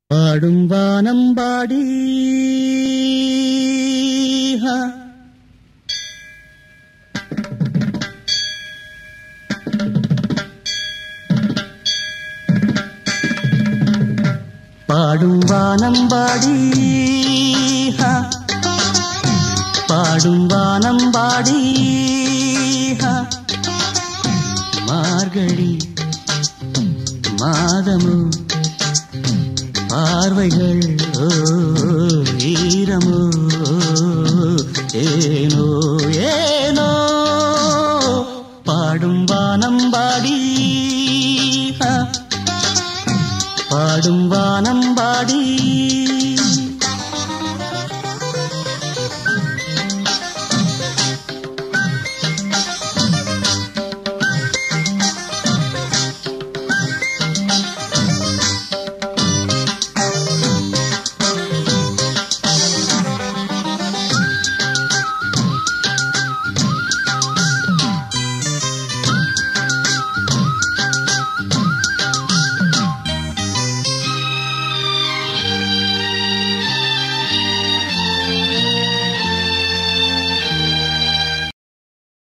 பாடும் வானம்பாடி ஹா. பாடும் வானம்பாடி ஹா. பாடும் வானம்பாடி ஹா. மார்கழி மாதமோ பார்வைகள் ஓ, ஈரமோ ஏனோ ஏனோ பாடும் வானம்பாடி ஹா. பாடும் வானம்பாடி